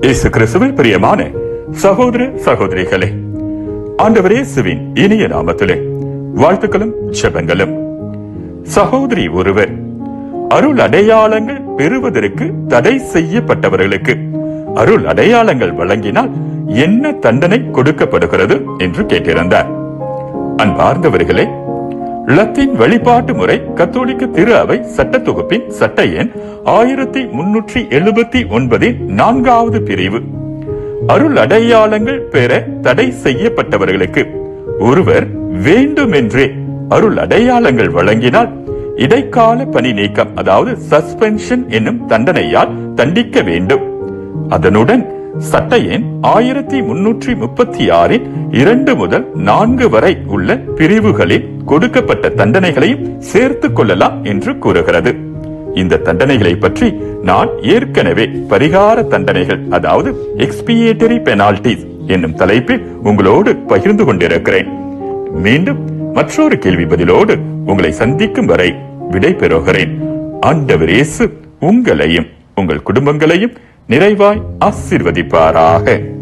இயேசு கிறிஸ்துவில் பிரியமான சகோதர சகோதரிகளே ஆண்டவர் இயேசுவின் இனிய நாமத்திலே வாழ்த்துக்களும் ஜெபங்களும் சகோதரி ஒருவர் அருள் அடையாளங்கள் பெறுவதற்கு தடை செய்யப்பட்டவர்களுக்கு அருள் அடையாளங்கள் வழங்கினால் என்ன தண்டனை கொடுக்கப்படுகிறது என்று கேட்டிருந்தார் அன்பார்ந்தவர்களே லத்தீன் வழிபாட்டு முறை கத்தோலிக்க திரு அவை சட்ட தொகுப்பின் சட்ட எண் ஆயிரத்தி முன்னூற்றி எழுபத்தி ஒன்பதின் நான்காவது பிரிவு அருள் அடையாளங்கள் பெற தடை செய்யப்பட்டவர்களுக்கு ஒருவர் வேண்டுமென்றே அருள் அடையாளங்கள் வழங்கினால் இடைக்கால பணி நீக்கம் அதாவது சஸ்பென்ஷன் என்னும் தண்டனையால் தண்டிக்க வேண்டும் அதனுடன் சட்ட எண் ஆயிரத்தி முன்னூற்றி முப்பத்தி ஆறின் இரண்டு முதல் நான்கு வரை உள்ள பிரிவுகளில் கொடுக்கப்பட்ட தண்டனைகளையும் சேர்த்துக் கொள்ளலாம் என்று கூறுகிறது இந்த தண்டனைகளை பற்றி நான் ஏற்கனவே பரிகார தண்டனைகள் அதாவது எக்ஸ்பியேட்டரி பெனால்டிஸ் என்னும் தலைப்பில் உங்களோடு பகிர்ந்து கொண்டிருக்கிறேன் மீண்டும் மற்றொரு கேள்வி பதிலோடு உங்களை சந்திக்கும் வரை விடை பெறுகிறேன் ஆண்டவர் இயேசு உங்களையும் உங்கள் குடும்பங்களையும் நிறைவாய் ஆசீர்வதிப்பாராக